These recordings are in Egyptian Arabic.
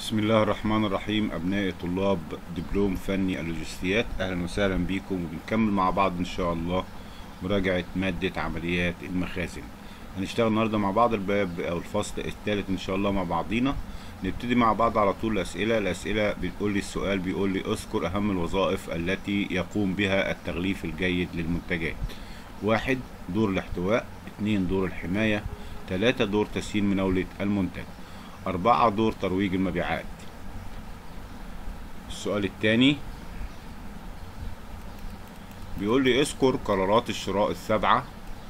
بسم الله الرحمن الرحيم أبناء طلاب دبلوم فني اللوجستيات أهلا وسهلا بيكم وبنكمل مع بعض إن شاء الله مراجعة مادة عمليات المخازن هنشتغل النهاردة مع بعض الباب أو الفصل الثالث إن شاء الله مع بعضينا نبتدي مع بعض على طول الأسئلة الأسئلة بتقول لي السؤال بيقول لي اذكر أهم الوظائف التي يقوم بها التغليف الجيد للمنتجات واحد دور الاحتواء اتنين دور الحماية تلاتة دور تسهيل مناولة المنتج أربعة دور ترويج المبيعات السؤال الثاني بيقول لي اذكر قرارات الشراء السبعة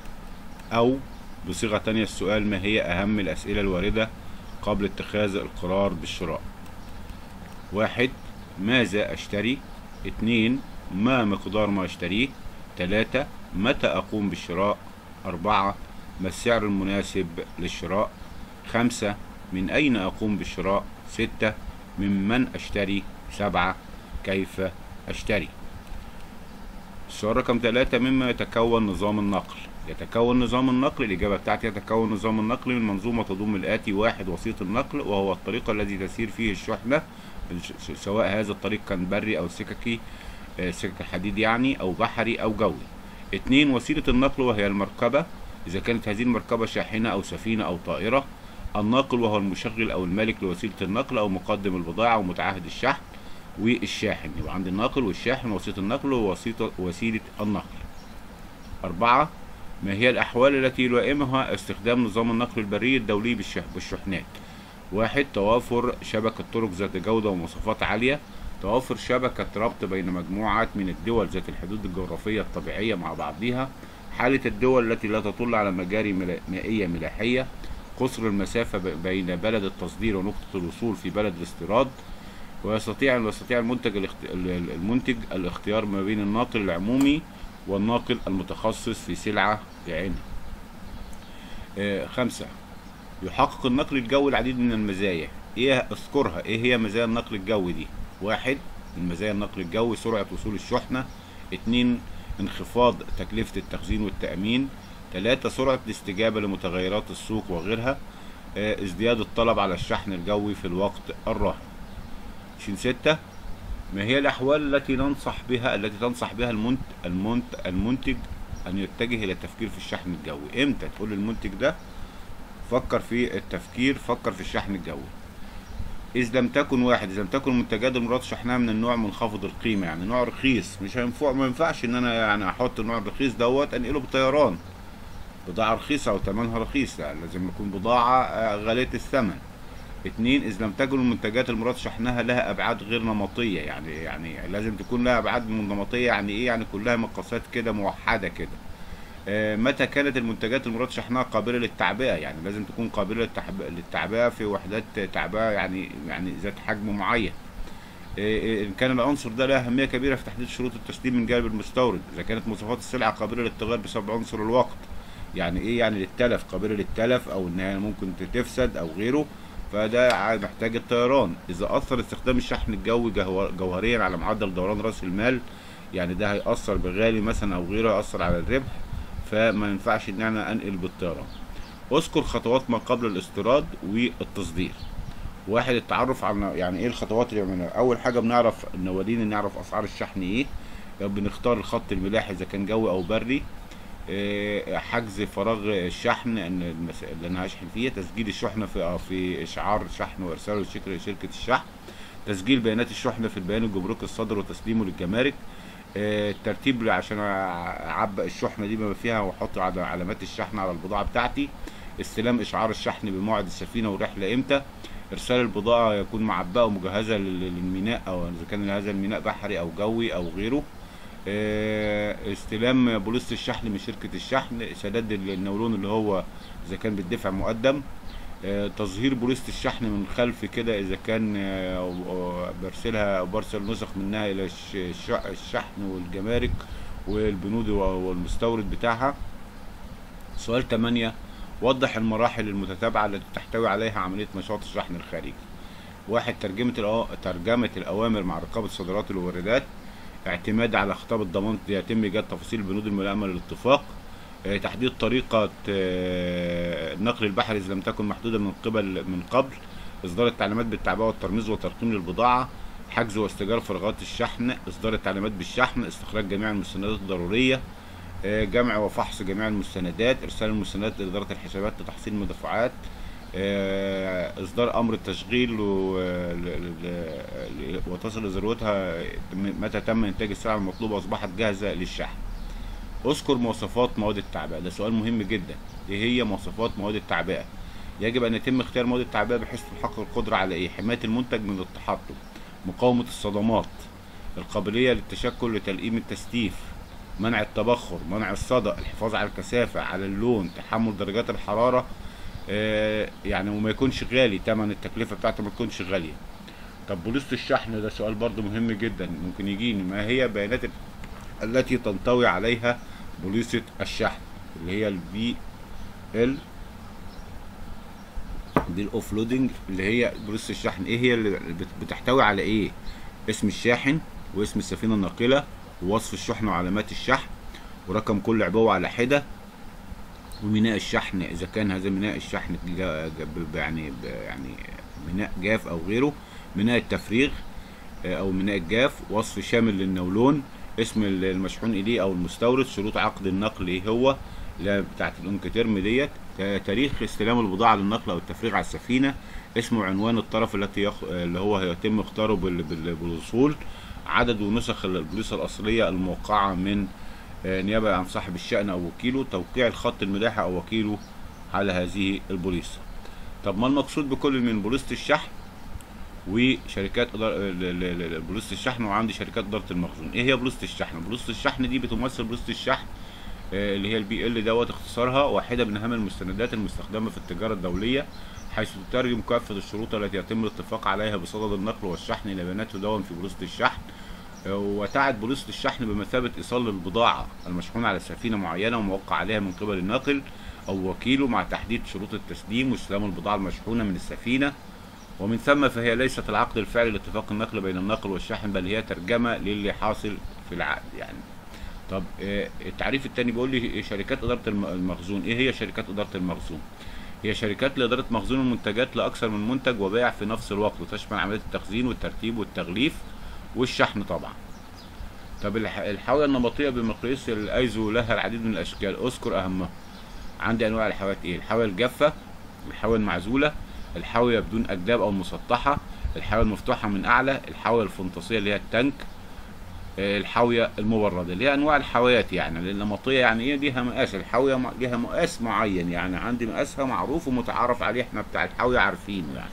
أو بصيغة تانية السؤال ما هي أهم الأسئلة الواردة قبل اتخاذ القرار بالشراء واحد ماذا أشتري اتنين ما مقدار ما أشتريه تلاتة متى أقوم بالشراء أربعة ما السعر المناسب للشراء خمسة من أين أقوم بالشراء ستة ممن أشتري سبعة كيف أشتري السؤال رقم ثلاثة مما يتكون نظام النقل يتكون نظام النقل الإجابة بتاعتي يتكون نظام النقل من منظومة تضم الآتي واحد وسيط النقل وهو الطريق الذي تسير فيه الشحنة سواء هذا الطريق كان بري أو سككي سكك حديد يعني أو بحري أو جوي اتنين وسيلة النقل وهي المركبة إذا كانت هذه المركبة شاحنة أو سفينة أو طائرة الناقل وهو المشغل او المالك لوسيله النقل او مقدم البضاعه ومتعهد الشحن والشاحن يبقى عند الناقل والشاحن وسيله النقل ووسيله وسيله النقل أربعة ما هي الأحوال التي يلائمها استخدام نظام النقل البري الدولي بالشحنات واحد توافر شبكة طرق ذات جودة ومواصفات عالية توافر شبكة ربط بين مجموعات من الدول ذات الحدود الجغرافية الطبيعية مع بعضها حالة الدول التي لا تطل على مجاري مائية ملاحية قصر المسافة بين بلد التصدير ونقطة الوصول في بلد الاستيراد ويستطيع يستطيع المنتج المنتج الاختيار ما بين الناقل العمومي والناقل المتخصص في سلعة بعينها. آه خمسة يحقق النقل الجوي العديد من المزايا ايه اذكرها ايه هي مزايا النقل الجوي دي واحد من مزايا النقل الجوي سرعة وصول الشحنة اتنين انخفاض تكلفة التخزين والتأمين ثلاثة سرعة الاستجابة لمتغيرات السوق وغيرها اه ازدياد الطلب على الشحن الجوي في الوقت الراهن عشرين ستة ما هي الأحوال التي ننصح بها التي تنصح بها المنت المنت المنتج أن يتجه إلى التفكير في الشحن الجوي إمتى تقول للمنتج ده فكر في التفكير فكر في الشحن الجوي إذ لم تكن واحد إذا لم تكن المنتجات المراد شحنها من النوع منخفض القيمة يعني نوع رخيص مش هينفع ما ينفعش إن أنا يعني أحط النوع الرخيص دوت أنقله بالطيران بضاعة رخيصة أو ثمنها رخيص يعني لازم يكون بضاعة غالية الثمن اتنين إذا لم تكن المنتجات المراد شحنها لها أبعاد غير نمطية يعني يعني لازم تكون لها أبعاد نمطية يعني إيه يعني كلها مقاسات كده موحدة كده اه متى كانت المنتجات المراد شحنها قابلة للتعبئة يعني لازم تكون قابلة للتعبئة في وحدات تعبئة يعني يعني ذات حجم معين اه إن كان العنصر ده له أهمية كبيرة في تحديد شروط التسليم من جانب المستورد إذا كانت مواصفات السلعة قابلة للتغير بسبب عنصر الوقت يعني ايه يعني للتلف قابله للتلف او انها ممكن تفسد او غيره فده محتاج الطيران اذا اثر استخدام الشحن الجوي جوهريا على معدل دوران راس المال يعني ده هيأثر بغالي مثلا او غيره يأثر على الربح فما ينفعش ان انا انقل بالطيران اذكر خطوات ما قبل الاستيراد والتصدير واحد التعرف على يعني ايه الخطوات اللي بنعملها اول حاجه بنعرف النوادين نعرف اسعار الشحن ايه بنختار الخط الملاحي اذا كان جوي او بري حجز فراغ الشحن اللي انا هشحن فيه تسجيل الشحنه في في اشعار شحن وارساله لشركه الشحن تسجيل بيانات الشحنه في البيان الجمركي الصادر وتسليمه للجمارك الترتيب عشان اعبئ الشحنه دي بما فيها واحط علامات الشحن على البضاعه بتاعتي استلام اشعار الشحن بموعد السفينه والرحله امتى ارسال البضاعه يكون معبأه ومجهزه للميناء او اذا كان هذا الميناء بحري او جوي او غيره استلام بوليصة الشحن من شركة الشحن سداد النولون اللي هو إذا كان بالدفع مقدم تظهير بوليصة الشحن من خلف كده إذا كان برسلها برسل نسخ منها إلى الشحن والجمارك والبنود والمستورد بتاعها سؤال 8 وضح المراحل المتتابعة التي تحتوي عليها عملية نشاط الشحن الخارجي واحد ترجمة ترجمة الأوامر مع رقابة الصادرات والواردات اعتماد على خطاب الضمان يتم ايجاد تفاصيل البنود الملائمه للاتفاق تحديد طريقه النقل البحري اذا لم تكن محدوده من قبل من قبل اصدار التعليمات بالتعبئه والترميز وترقيم للبضاعه حجز واستئجار فراغات الشحن اصدار التعليمات بالشحن استخراج جميع المستندات الضروريه آه، جمع وفحص جميع المستندات ارسال المستندات لاداره الحسابات لتحصيل المدفوعات آه، اصدار امر التشغيل و- ل- ل- وتصل لذروتها متى تم انتاج السلعه المطلوبه واصبحت جاهزه للشحن اذكر مواصفات مواد التعبئه ده سؤال مهم جدا ايه هي مواصفات مواد التعبئه يجب ان يتم اختيار مواد التعبئه بحيث تحقق القدره على ايه حمايه المنتج من التحطم مقاومه الصدمات القابليه للتشكل لتلئيم التستيف منع التبخر منع الصدأ الحفاظ على الكثافه على اللون تحمل درجات الحراره آه، يعني وما يكونش غالي تمن التكلفه بتاعته ما تكونش غاليه طب بوليصه الشحن ده سؤال برضو مهم جدا ممكن يجيني ما هي بيانات ال- التي تنطوي عليها بوليصه الشحن اللي هي البي ال دي الاوفلودنج اللي هي بوليصه الشحن ايه هي اللي بت- بتحتوي على ايه اسم الشاحن واسم السفينه الناقله ووصف الشحن وعلامات الشحن ورقم كل عبوه على حده وميناء الشحن اذا كان هذا ميناء الشحن جا- جا- ب- يعني ب- يعني ميناء جاف او غيره ميناء التفريغ آه، او ميناء الجاف وصف شامل للنولون اسم ال- المشحون اليه او المستورد شروط عقد النقل ايه هو لا بتاعت الانكترم ديت تا- تاريخ استلام البضاعه للنقل او التفريغ على السفينه اسم وعنوان الطرف التي يخ... اللي هو هيتم اختاره بال... بال... بالوصول عدد ونسخ البوليصه الاصليه الموقعه من آه، نيابه عن صاحب الشأن او وكيله توقيع الخط الملاحي او وكيله على هذه البوليصه طب ما المقصود بكل من بوليصه الشحن وشركات إدارة ال- ال- ال- ال- بوليصه الشحن وعندي شركات اداره المخزون ايه هي بوليصه الشحن بوليصه الشحن دي بتمثل بوليصه الشحن آه، اللي هي البي ال دوت اختصارها واحده من اهم المستندات المستخدمه في التجاره الدوليه حيث تترجم كافه الشروط التي يتم الاتفاق عليها بصدد النقل والشحن الى بيانات تدون في بوليصه الشحن آه، وتعد بوليصه الشحن بمثابه ايصال البضاعه المشحونه على سفينه معينه وموقع عليها من قبل الناقل او وكيله مع تحديد شروط التسليم واستلام البضاعه المشحونه من السفينه ومن ثم فهي ليست العقد الفعلي لاتفاق النقل بين الناقل والشاحن بل هي ترجمه للي حاصل في العقد يعني طب آه، التعريف الثاني بيقول لي شركات اداره الم- المخزون ايه هي شركات اداره المخزون هي شركات لاداره مخزون المنتجات لاكثر من منتج وبيع في نفس الوقت وتشمل عمليه التخزين والترتيب والتغليف والشحن طبعا طب الح- الحاويه النمطيه بمقياس الايزو لها العديد من الاشكال اذكر اهمها عندي انواع الحاويات ايه الحاويه الجافه الحاويه المعزوله الحاويه بدون اجداب او مسطحه الحاويه المفتوحه من اعلى الحاويه الفنطاسيه اللي هي التانك آه، الحاويه المبرده اللي هي انواع الحاويات يعني النمطيه يعني ايه ليها مقاس الحاويه مع- ليها مقاس معين يعني عندي مقاسها معروف ومتعارف عليه احنا بتاع الحاويه عارفينه يعني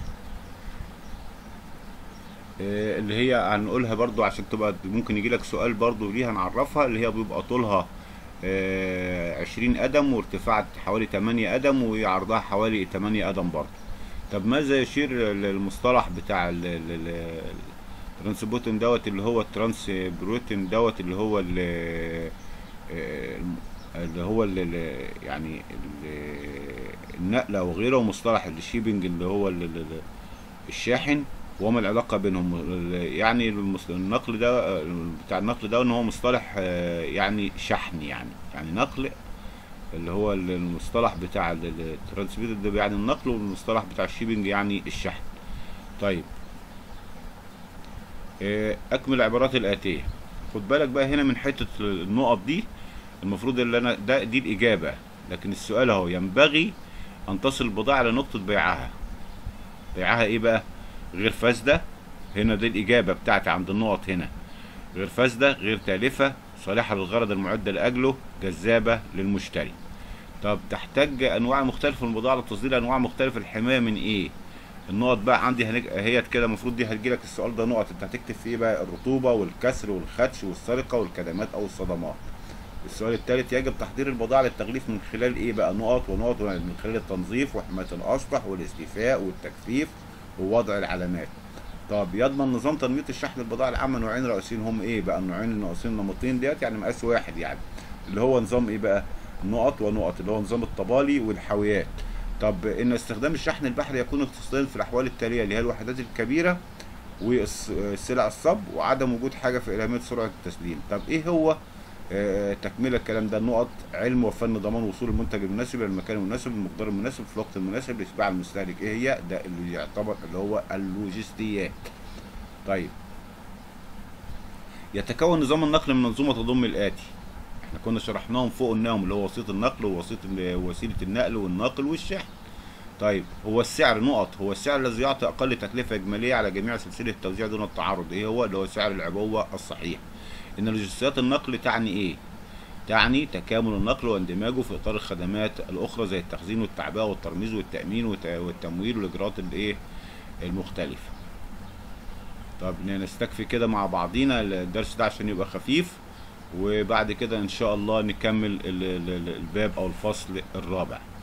آه، اللي هي هنقولها برضو عشان تبقى ممكن يجي لك سؤال برضو ليها نعرفها اللي هي بيبقى طولها آه، 20 قدم وارتفاعها حوالي 8 قدم وعرضها حوالي 8 قدم برضو طب ماذا يشير للمصطلح بتاع ال- ال- ال- الترانسبوتن دوت اللي هو الترانسبروتن دوت اللي هو ال- آه، اللي هو ال- ال- يعني ال- النقل او غيره ومصطلح الشيبنج اللي هو ال- ال- ال- الشاحن وما العلاقة بينهم ال- يعني المس- النقل ده بتاع النقل ده ان هو مصطلح آه، يعني شحن يعني يعني نقل اللي هو ال- المصطلح بتاع الترانسميتر ده يعني النقل والمصطلح بتاع الشيبنج يعني الشحن طيب آه، اكمل العبارات الاتيه خد بالك بقى هنا من حته النقط دي المفروض اللي انا ده دي الاجابه لكن السؤال اهو ينبغي ان تصل البضاعه لنقطه بيعها بيعها ايه بقى غير فاسده هنا دي الاجابه بتاعتي عند النقط هنا غير فاسده غير تالفه صالحه للغرض المعد لاجله جذابه للمشتري طب تحتاج انواع مختلفه من البضاعه لتصدير انواع مختلفه الحمايه من ايه النقط بقى عندي هنج... هي كده المفروض دي هتجيلك السؤال ده نقط انت هتكتب فيه بقى الرطوبه والكسر والخدش والسرقه والكدمات او الصدمات السؤال الثالث يجب تحضير البضاعه للتغليف من خلال ايه بقى نقط ونقط من خلال التنظيف وحمايه الاسطح والاستيفاء والتجفيف ووضع العلامات طب يضمن نظام تنميط الشحن البضائع العامه نوعين رئيسيين هم ايه بقى النوعين الناقصين النمطين ديت يعني مقاس واحد يعني اللي هو نظام ايه بقى نقط ونقط اللي هو نظام الطبالي والحاويات طب ان استخدام الشحن البحري يكون اختصاصيا في الاحوال التاليه اللي هي الوحدات الكبيره والسلع الصب وعدم وجود حاجه في الهاميه سرعه التسليم طب ايه هو آه، تكمله الكلام ده نقط علم وفن ضمان وصول المنتج المناسب الى المكان المناسب المقدار المناسب في الوقت المناسب لاشباع المستهلك ايه هي ده اللي يعتبر اللي هو اللوجستيات طيب يتكون نظام النقل من منظومه تضم الاتي احنا كنا شرحناهم فوق قلناهم اللي هو وسيط النقل ووسيط ال- وسيله النقل والناقل والشحن طيب هو السعر نقط هو السعر الذي يعطي اقل تكلفه اجماليه على جميع سلسله التوزيع دون التعارض ايه هو اللي هو سعر العبوه الصحيح ان لوجستيات النقل تعني ايه تعني تكامل النقل واندماجه في اطار الخدمات الاخرى زي التخزين والتعبئه والترميز والتامين والت- والتمويل والاجراءات الايه المختلفه طب نستكفي كده مع بعضينا الدرس ده عشان يبقى خفيف وبعد كده ان شاء الله نكمل ال- ال- ال- الباب او الفصل الرابع